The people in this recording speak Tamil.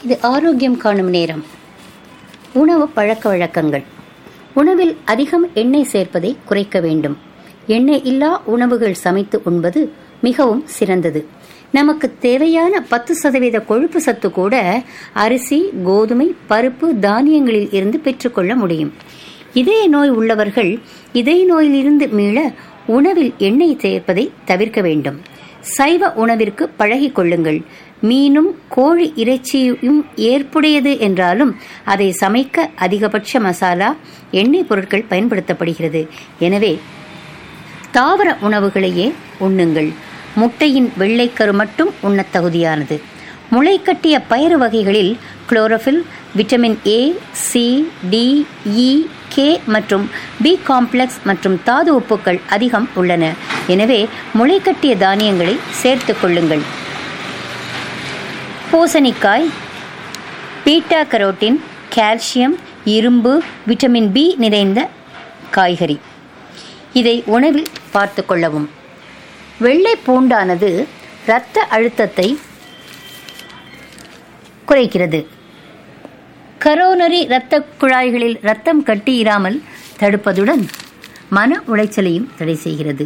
இது ஆரோக்கியம் காணும் நேரம் உணவு பழக்க வழக்கங்கள் உணவில் அதிகம் எண்ணெய் சேர்ப்பதை குறைக்க வேண்டும் எண்ணெய் இல்லா உணவுகள் சமைத்து உண்பது மிகவும் சிறந்தது நமக்கு தேவையான பத்து சதவீத கொழுப்பு சத்து கூட அரிசி கோதுமை பருப்பு தானியங்களில் இருந்து பெற்றுக்கொள்ள முடியும் இதய நோய் உள்ளவர்கள் இதய நோயிலிருந்து மீள உணவில் எண்ணெய் சேர்ப்பதை தவிர்க்க வேண்டும் சைவ உணவிற்கு பழகிக் கொள்ளுங்கள் மீனும் கோழி இறைச்சியும் ஏற்புடையது என்றாலும் அதை சமைக்க அதிகபட்ச மசாலா எண்ணெய் பொருட்கள் பயன்படுத்தப்படுகிறது எனவே தாவர உணவுகளையே உண்ணுங்கள் முட்டையின் வெள்ளைக்கரு மட்டும் உண்ணத் தகுதியானது முளைக்கட்டிய பயறு வகைகளில் chlorophyll vitamin A C D E K மற்றும் பி காம்ப்ளெக்ஸ் மற்றும் தாது உப்புக்கள் அதிகம் உள்ளன எனவே முளைக்கட்டிய தானியங்களை சேர்த்துக் கொள்ளுங்கள் பூசணிக்காய் பீட்டா கரோட்டின் கால்சியம் இரும்பு விட்டமின் பி நிறைந்த காய்கறி இதை உணவில் பார்த்து கொள்ளவும் வெள்ளை பூண்டானது இரத்த அழுத்தத்தை குறைக்கிறது கரோனரி இரத்த குழாய்களில் இரத்தம் கட்டியிராமல் தடுப்பதுடன் மன உளைச்சலையும் தடை செய்கிறது